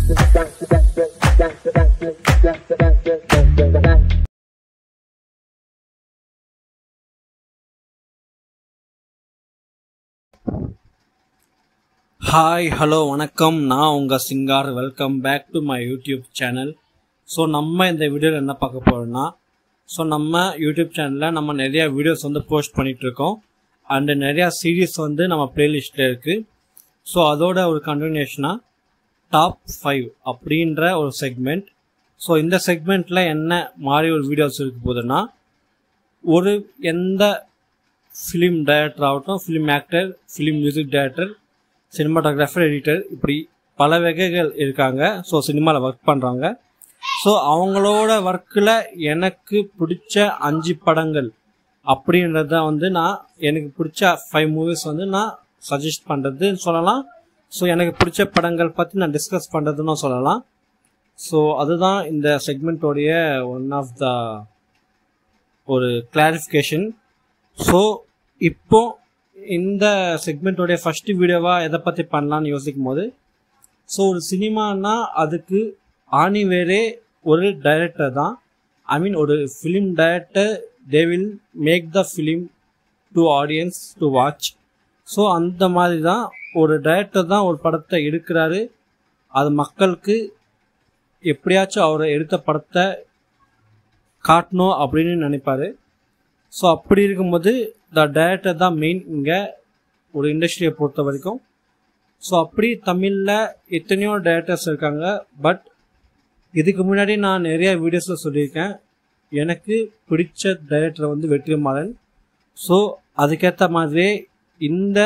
hi hello வணக்கம் நான் உங்கள் Singar welcome back to my YouTube channel so நம்ம இந்த வீடியோவில் என்ன பார்க்க போகிறோம்னா ஸோ நம்ம யூடியூப் சேனலில் நம்ம நிறையா வீடியோஸ் வந்து போஸ்ட் பண்ணிகிட்ருக்கோம் அண்டு நிறையா சீரீஸ் வந்து நம்ம பிளேலிஸ்ட்டில் இருக்குது ஸோ அதோட ஒரு கண்டினியூஷனாக டாப் ஃபைவ் அப்படின்ற ஒரு செக்மெண்ட் ஸோ இந்த செக்மெண்ட்டில் என்ன மாதிரி ஒரு வீடியோஸ் இருக்க போகுதுன்னா ஒரு எந்த ஃபிலிம் டைரக்டர் ஆகட்டும் film actor film music director cinematographer editor இப்படி பல வகைகள் இருக்காங்க ஸோ சினிமாவில் ஒர்க் பண்ணுறாங்க ஸோ அவங்களோட ஒர்க்கில் எனக்கு பிடிச்ச அஞ்சு படங்கள் அப்படின்றது தான் வந்து நான் எனக்கு பிடிச்ச ஃபைவ் மூவிஸ் வந்து நான் சஜஸ்ட் பண்ணுறதுன்னு சொல்லலாம் ஸோ எனக்கு பிடிச்ச படங்கள் பற்றி நான் டிஸ்கஸ் பண்ணுறதுன்னு சொல்லலாம் ஸோ அதுதான் இந்த செக்மெண்ட்டோடைய ஒன் ஆஃப் த ஒரு கிளாரிஃபிகேஷன் ஸோ இப்போ இந்த செக்மெண்ட்டோடைய ஃபஸ்ட்டு வீடியோவாக எதை பற்றி பண்ணலான்னு யோசிக்கும் போது ஸோ ஒரு சினிமானா அதுக்கு ஆணி வேறே ஒரு டைரக்டர் தான் ஐ மீன் ஒரு film director they will make the film to audience to watch so அந்த மாதிரி தான் ஒரு டைரக்டர் தான் ஒரு படத்தை எடுக்கிறாரு அது மக்களுக்கு எப்படியாச்சும் அவர் எடுத்த படத்தை காட்டணும் அப்படின்னு நினைப்பாரு ஸோ அப்படி இருக்கும்போது த டைரக்டர் தான் மெயின் இங்கே ஒரு இண்டஸ்ட்ரியை பொறுத்த வரைக்கும் ஸோ அப்படி தமிழில் எத்தனையோ டைரக்டர்ஸ் இருக்காங்க பட் இதுக்கு முன்னாடி நான் நிறைய வீடியோஸில் சொல்லியிருக்கேன் எனக்கு பிடிச்ச டைரக்டர் வந்து வெற்றிமாறன் ஸோ அதுக்கேற்ற மாதிரியே இந்த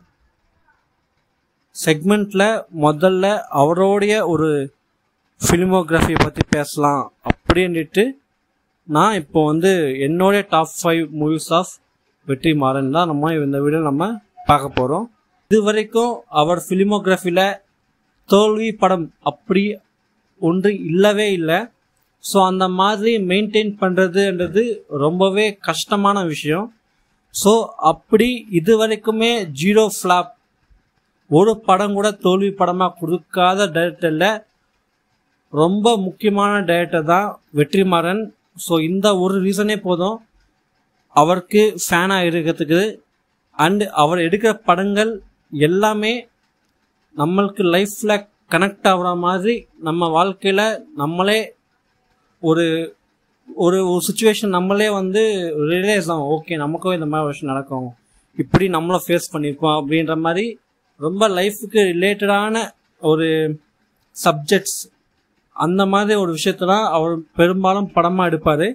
செக்மெண்ட்டில் முதல்ல அவரோடைய ஒரு ஃபிலிமோகிராஃபியை பற்றி பேசலாம் அப்படின்ட்டு நான் இப்போ வந்து என்னுடைய டாப் ஃபைவ் மூவிஸ் ஆஃப் வெற்றி மாறன் தான் நம்ம இந்த வீடியோ நம்ம பார்க்க போகிறோம் இது வரைக்கும் அவர் ஃபிலிமோகிராஃபியில் தோல்வி படம் அப்படி ஒன்று இல்லவே இல்லை ஸோ அந்த மாதிரி மெயின்டைன் பண்ணுறதுன்றது ரொம்பவே கஷ்டமான விஷயம் ஸோ அப்படி இது வரைக்குமே ஜீரோ ஃப்ளாப் ஒரு படம் கூட தோல்வி படமாக கொடுக்காத டைரக்டரில் ரொம்ப முக்கியமான டைரக்டர் தான் வெற்றிமாறன் ஸோ இந்த ஒரு ரீசனே போதும் அவருக்கு ஃபேனாக இருக்கிறதுக்கு அண்டு அவர் எடுக்கிற படங்கள் எல்லாமே நம்மளுக்கு லைஃப்பில் கனெக்ட் ஆகிற மாதிரி நம்ம வாழ்க்கையில் நம்மளே ஒரு ஒரு ஒரு சுச்சுவேஷன் நம்மளே வந்து ரியலைஸ் ஆகும் ஓகே நமக்கும் இந்த மாதிரி விஷயம் நடக்கும் இப்படி நம்மளும் ஃபேஸ் பண்ணியிருக்கோம் அப்படின்ற மாதிரி ரொம்ப லைஃபுக்கு ரிலேட்டடான ஒரு சப்ஜெக்ட்ஸ் அந்த மாதிரி ஒரு விஷயத்தான் அவர் பெரும்பாலும் படமாக எடுப்பார்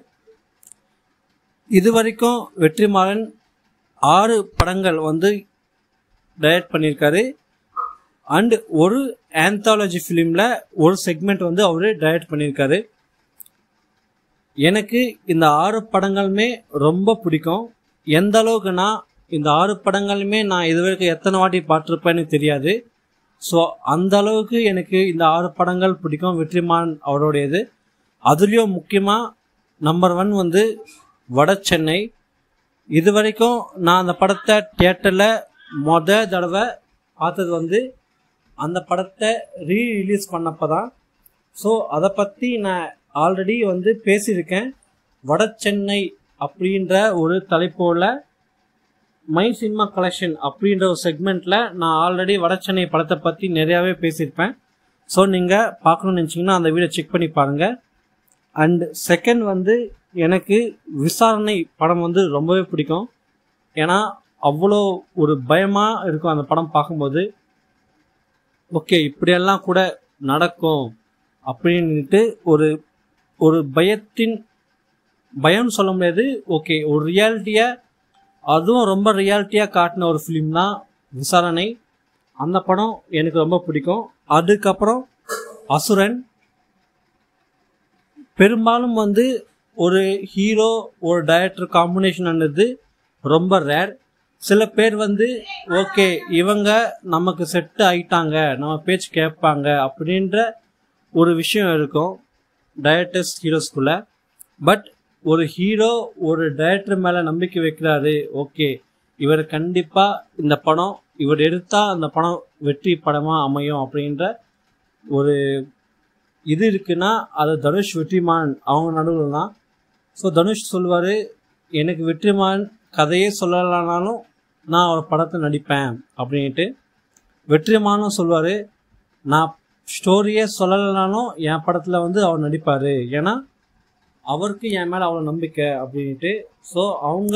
இது வரைக்கும் வெற்றிமாறன் ஆறு படங்கள் வந்து டைரக்ட் பண்ணியிருக்காரு அண்ட் ஒரு ஆந்தாலஜி ஃபிலிமில் ஒரு செக்மெண்ட் வந்து அவர் டைரக்ட் பண்ணியிருக்காரு எனக்கு இந்த ஆறு படங்களுமே ரொம்ப பிடிக்கும் எந்த அளவுக்குன்னா இந்த ஆறு படங்களுமே நான் இது வரைக்கும் எத்தனை வாட்டி பார்த்துருப்பேன்னு தெரியாது ஸோ அந்த அளவுக்கு எனக்கு இந்த ஆறு படங்கள் பிடிக்கும் வெற்றிமான் அவருடையது அதுலேயும் முக்கியமாக நம்பர் ஒன் வந்து வட சென்னை இது வரைக்கும் நான் அந்த படத்தை தியேட்டரில் மொத தடவை பார்த்தது வந்து அந்த படத்தை ரீ ரிலீஸ் பண்ணப்போ தான் ஸோ அதை பற்றி நான் ஆல்ரெடி வந்து பேசியிருக்கேன் வட சென்னை அப்படின்ற ஒரு தலைப்போல் மை சினிமா கலெக்ஷன் அப்படின்ற ஒரு செக்மெண்ட்டில் நான் ஆல்ரெடி வட சென்னை படத்தை பற்றி நிறையாவே பேசியிருப்பேன் ஸோ நீங்கள் பார்க்கணும்னு நினச்சிங்கன்னா அந்த வீடியோ செக் பண்ணி பாருங்கள் அண்ட் செகண்ட் வந்து எனக்கு விசாரணை படம் வந்து ரொம்பவே பிடிக்கும் ஏன்னா அவ்வளோ ஒரு பயமாக இருக்கும் அந்த படம் பார்க்கும்போது ஓகே இப்படியெல்லாம் கூட நடக்கும் அப்படின்ட்டு ஒரு ஒரு பயத்தின் பயம்னு சொல்ல முடியாது ஓகே ஒரு ரியாலிட்டியை அதுவும் ரொம்ப ரியாலிட்டியாக காட்டின ஒரு ஃபிலிம் தான் விசாரணை அந்த படம் எனக்கு ரொம்ப பிடிக்கும் அதுக்கப்புறம் அசுரன் பெரும்பாலும் வந்து ஒரு ஹீரோ ஒரு டைரக்டர் காம்பினேஷன் ரொம்ப ரேர் சில பேர் வந்து ஓகே இவங்க நமக்கு செட்டு ஆயிட்டாங்க நம்ம பேச்சு கேட்பாங்க அப்படின்ற ஒரு விஷயம் இருக்கும் டைரக்டர்ஸ் ஹீரோஸ்குள்ள பட் ஒரு ஹீரோ ஒரு டைரக்டர் மேலே நம்பிக்கை வைக்கிறாரு ஓகே இவர் கண்டிப்பாக இந்த படம் இவர் எடுத்தால் அந்த படம் வெற்றி படமாக அமையும் அப்படின்ற ஒரு இது இருக்குன்னா அது தனுஷ் வெற்றிமாறன் அவங்க நடுவில் தான் ஸோ தனுஷ் சொல்லுவார் எனக்கு வெற்றிமாறன் கதையே சொல்லலைனாலும் நான் அவர் படத்தை நடிப்பேன் அப்படின்ட்டு வெற்றிமாறனும் சொல்லுவார் நான் ஸ்டோரியே சொல்லலைனாலும் என் படத்தில் வந்து அவர் நடிப்பார் ஏன்னா அவருக்கு என் மேலே அவ்வளோ நம்பிக்கை அப்படின்ட்டு ஸோ அவங்க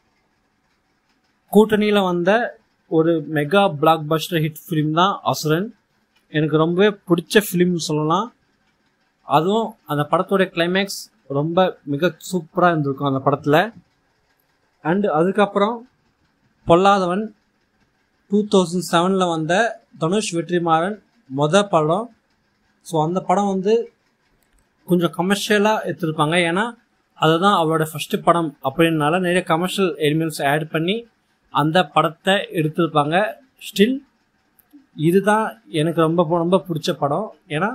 கூட்டணியில் வந்த ஒரு mega blockbuster hit film தான் அசுரன் எனக்கு ரொம்பவே பிடிச்ச ஃபிலிம்னு சொல்லலாம் அதுவும் அந்த படத்தோட கிளைமேக்ஸ் ரொம்ப மிக சூப்பராக இருந்திருக்கும் அந்த படத்தில் அண்டு அதுக்கப்புறம் பொல்லாதவன் டூ தௌசண்ட் செவனில் வந்த தனுஷ் வெற்றிமாறன் மொத படம் ஸோ அந்த படம் வந்து கொஞ்சம் கமர்ஷியலாக எடுத்திருப்பாங்க ஏன்னா அதுதான் அவரோட ஃபஸ்ட்டு படம் அப்படின்னால நிறைய கமர்ஷியல் எலிமெண்ட்ஸ் ஆட் பண்ணி அந்த படத்தை எடுத்திருப்பாங்க ஸ்டில் இதுதான் எனக்கு ரொம்ப ரொம்ப பிடிச்ச படம் ஏன்னா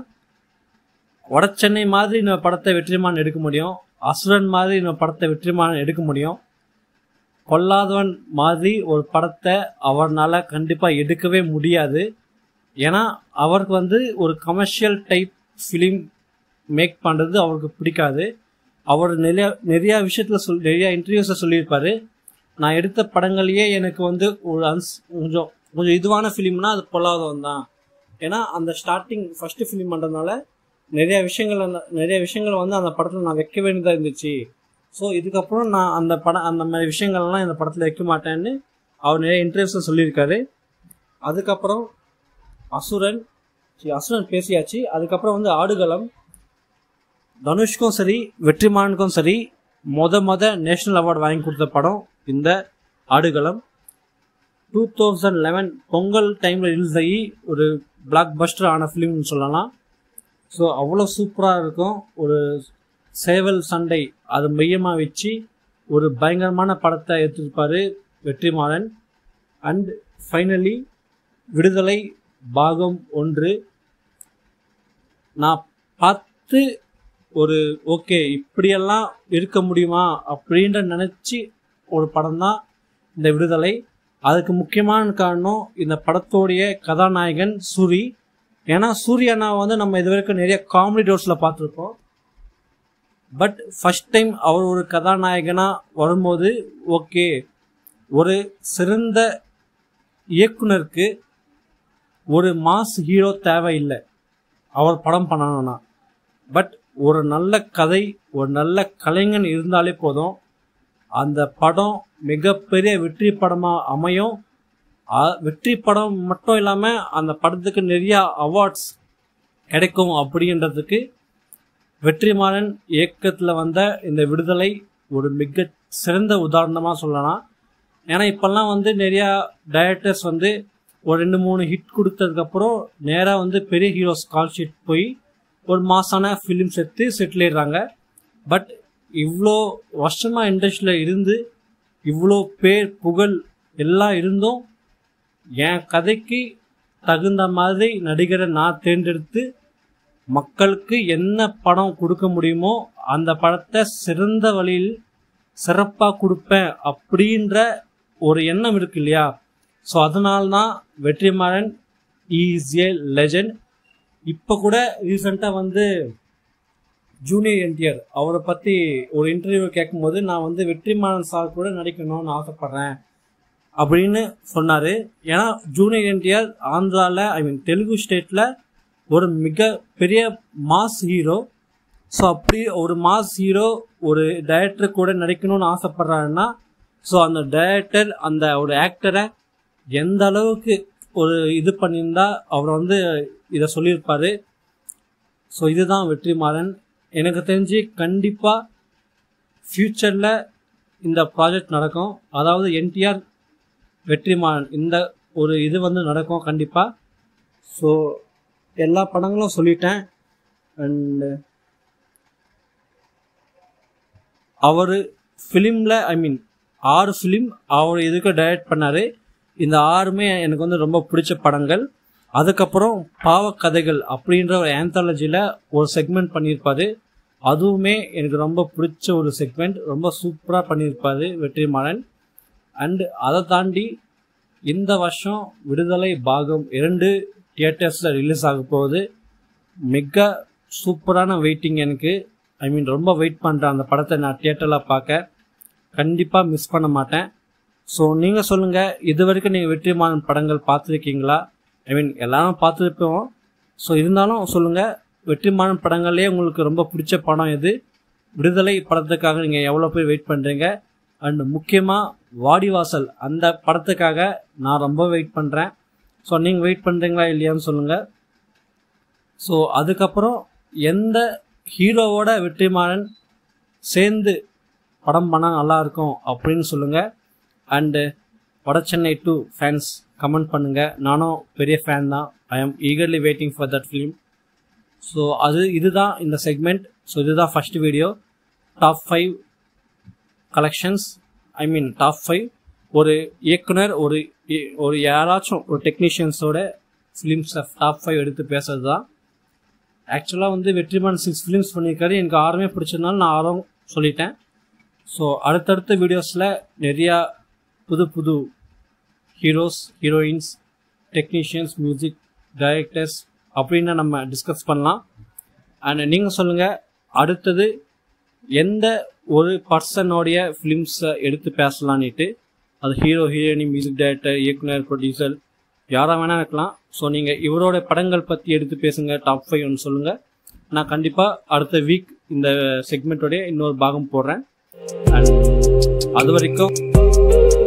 வட சென்னை மாதிரி இந்த படத்தை வெற்றிமாறன் எடுக்க முடியும் அசுரன் மாதிரி இந்த படத்தை வெற்றிமாறன் எடுக்க முடியும் கொல்லாதவன் மாதிரி ஒரு படத்தை அவர்னால கண்டிப்பாக எடுக்கவே முடியாது ஏன்னா அவருக்கு வந்து ஒரு கமர்ஷியல் டைப் ஃபிலிம் மேக் பண்ணுறது அவருக்கு பிடிக்காது அவர் நிறைய நிறையா விஷயத்தில் சொல் நிறையா இன்டர்வியூஸை சொல்லியிருப்பாரு நான் எடுத்த படங்கள்லேயே எனக்கு வந்து ஒரு அன்ஸ் கொஞ்சம் கொஞ்சம் இதுவான ஃபிலிம்னா அது பொல்லாதவன் தான் ஏன்னா அந்த ஸ்டார்டிங் ஃபஸ்ட்டு ஃபிலிம் பண்ணுறதுனால நிறைய விஷயங்கள் அந்த- நிறைய விஷயங்கள் வந்து அந்த படத்தில் நான் வைக்க வேண்டியதாக இருந்துச்சு ஸோ இதுக்கப்புறம் நான் அந்த படம் அந்த மாதிரி விஷயங்கள்லாம் இந்த படத்தில் வைக்க மாட்டேன்னு அவர் நிறைய இன்டர்வியூஸில் சொல்லியிருக்காரு அதுக்கப்புறம் அசுரன் சரி, அசுரன் பேசியாச்சு அதுக்கப்புறம் வந்து ஆடுகளம் தனுஷ்க்கும் சரி வெற்றிமாறனுக்கும் சரி மொத மொத நேஷனல் அவார்டு வாங்கி கொடுத்த படம் இந்த Aadukalam two thousand eleven Pongal டைமில் ரிலீஸ் ஆகி ஒரு பிளாக் பஸ்டர் ஆன ஃபிலிம்னு சொல்லலாம் ஸோ அவ்வளோ சூப்பராக இருக்கும் ஒரு சேவல் சண்டை அதை மையமாக வச்சு ஒரு பயங்கரமான படத்தை எடுத்திருப்பாரு வெற்றிமாறன் அண்ட் ஃபைனலி விடுதலை பாகம் ஒன்று நான் பார்த்து ஒரு ஓகே இப்படியெல்லாம் இருக்க முடியுமா அப்படின்ற நினச்சி ஒரு படம் தான் இந்த விடுதலை அதுக்கு முக்கியமான காரணம் இந்த படத்தோடைய கதாநாயகன் சூரி ஏன்னா சூர்யானா வந்து நம்ம இது வரைக்கும் நிறைய காமெடி ரோல்ஸில் பார்த்துருக்கோம் பட் ஃபர்ஸ்ட் டைம் அவர் ஒரு கதாநாயகனாக வரும்போது ஓகே ஒரு சிறந்த இயக்குனருக்கு ஒரு மாஸ் ஹீரோ தேவையில்லை அவர் படம் பண்ணணும்னா பட் ஒரு நல்ல கதை ஒரு நல்ல கலைஞன் இருந்தாலே போதும் அந்த படம் மிகப்பெரிய வெற்றி படமாக அமையும் அ- வெற்றி படம் மட்டும் இல்லாமல் அந்த படத்துக்கு நிறைய அவார்ட்ஸ் கிடைக்கும் அப்படின்றதுக்கு வெற்றிமாறன் இயக்கத்தில் வந்த இந்த விடுதலை ஒரு மிக சிறந்த உதாரணமாக சொல்லலாம் ஏன்னா இப்போல்லாம் வந்து நிறையா டைரக்டர்ஸ் வந்து ஒரு ரெண்டு மூணு ஹிட் கொடுத்ததுக்கப்புறம் நேராக வந்து பெரிய ஹீரோஸ் கால் ஷீட் போய் ஒரு மாசான ஃபிலிம்ஸ் எடுத்து செட்டில் ஆயிடுறாங்க பட் இவ்வளோ வருஷமாக இண்டஸ்ட்ரியில் இருந்து இவ்வளோ பேர் புகழ் எல்லாம் இருந்தும் என் கதைக்கு தகுந்த மாதிரி நடிகரை நான் தேர்ந்தெடுத்து மக்களுக்கு என்ன படம் கொடுக்க முடியுமோ அந்த படத்தை சிறந்த வழியில் சிறப்பாக கொடுப்பேன் அப்படின்ற ஒரு எண்ணம் இருக்கு இல்லையா ஸோ அதனால தான் வெற்றிமாறன் இஸ் ஏ லெஜண்ட் இப்போ கூட ரீசெண்டாக வந்து ஜூனியர் என்டிஆர் அவரை பற்றி ஒரு இன்டர்வியூ கேட்கும்போது நான் வந்து வெற்றிமாறன் சார் கூட நடிக்கணும்னு ஆசைப்பட்றேன் அப்படின்னு சொன்னார் ஏன்னா ஜூனியர் என்டிஆர் ஆந்திராவில் ஐ மீன் தெலுங்கு ஸ்டேட்டில் ஒரு மிக பெரிய மாஸ் ஹீரோ ஸோ அப்படி ஒரு மாஸ் ஹீரோ ஒரு டைரக்டர் கூட நடிக்கணும்னு ஆசைப்படுறாருன்னா ஸோ அந்த டைரக்டர் அந்த ஒரு ஆக்டரை எந்த அளவுக்கு ஒரு இது பண்ணியிருந்தா அவர் வந்து இதை சொல்லியிருப்பாரு ஸோ இதுதான் வெற்றிமாறன் எனக்கு தெரிஞ்சு கண்டிப்பாக ஃப்யூச்சரில் இந்த ப்ராஜெக்ட் நடக்கும் அதாவது என்டிஆர் வெற்றிமாறன் இந்த ஒரு இது வந்து நடக்கும் கண்டிப்பாக ஸோ எல்லா படங்களும் சொல்லிட்டேன் அண்டு அவர் ஃபிலிமில் ஐ மீன் ஆறு ஃபிலிம் அவர் எதுக்கு டைரக்ட் பண்ணார் இந்த ஆறுமே எனக்கு வந்து ரொம்ப பிடிச்ச படங்கள் அதுக்கப்புறம் பாவக்கதைகள் அப்படின்ற ஒரு ஆந்தாலஜியில் ஒரு செக்மெண்ட் பண்ணியிருப்பாரு அதுவுமே எனக்கு ரொம்ப பிடிச்ச ஒரு செக்மெண்ட் ரொம்ப சூப்பராக பண்ணியிருப்பாரு வெற்றிமாறன் அண்டு அதை தாண்டி இந்த வருஷம் விடுதலை பாகம் இரண்டு தியேட்டர்ஸில் ரிலீஸ் ஆக போகுது மெகா சூப்பரான வெயிட்டிங் எனக்கு ஐ மீன் ரொம்ப வெயிட் பண்ணுறேன் அந்த படத்தை நான் தியேட்டரில் பார்க்க கண்டிப்பாக மிஸ் பண்ண மாட்டேன் ஸோ நீங்கள் சொல்லுங்கள் இது வரைக்கும் நீங்கள் வெற்றிமாறன் படங்கள் பார்த்துருக்கீங்களா ஐ மீன் எல்லாரும் பார்த்துருப்போம் ஸோ இருந்தாலும் சொல்லுங்கள் வெற்றிமாறன் படங்கள்லேயே உங்களுக்கு ரொம்ப பிடிச்ச படம் எது விடுதலை படத்துக்காக நீங்கள் எவ்வளோ பேர் வெயிட் பண்ணுறீங்க அண்ட் முக்கியமாக வாடிவாசல் அந்த படத்துக்காக நான் ரொம்ப வெயிட் பண்ணுறேன் ஸோ நீங்கள் வெயிட் பண்ணுறீங்களா இல்லையான்னு சொல்லுங்கள் ஸோ அதுக்கப்புறம் எந்த ஹீரோவோட வெற்றிமாறன் சேர்ந்து படம் பண்ணால் நல்லாயிருக்கும் அப்படின்னு சொல்லுங்கள் அண்டு வட சென்னை டூ ஃபேன்ஸ் கமெண்ட் பண்ணுங்கள் நானும் பெரிய ஃபேன் தான் I am eagerly waiting for that film so அது இதுதான் இந்த செக்மெண்ட் ஸோ இதுதான் first video top five collections I mean top five ஒரு இயக்குனர் ஒரு இ- ஒரு யாராச்சும் ஒரு டெக்னீஷியன்ஸோட ஃபிலிம்ஸை டாப் ஃபைவ் எடுத்து பேசுறது தான் ஆக்சுவலாக வந்து வெற்றிமான் சிக்ஸ் ஃபிலிம்ஸ் பண்ணியிருக்காரு எனக்கு ஆறுமே பிடிச்சதுனால நான் ஆறும் சொல்லிட்டேன் ஸோ அடுத்தடுத்த வீடியோஸில் நிறையா புது புது heroes heroines technicians music directors அப்படின்னு நம்ம டிஸ்கஸ் பண்ணலாம் அண்ட் நீங்கள் சொல்லுங்கள் அடுத்தது எந்த ஒரு பர்சனோடைய ஃபிலிம்ஸை எடுத்து பேசலான்னுட்டு அது ஹீரோ ஹீரோயினி மியூசிக் டைரக்டர் இயக்குனர் ப்ரொடியூசர் யாராக வேணால் இருக்கலாம் ஸோ நீங்கள் இவரோட படங்கள் பற்றி எடுத்து பேசுங்க டாப் ஃபைவ் ஒன்று சொல்லுங்கள் நான் கண்டிப்பாக அடுத்த வீக் இந்த செக்மெண்ட்டோடைய இன்னொரு பாகம் போடுறேன் அண்ட் அது வரைக்கும்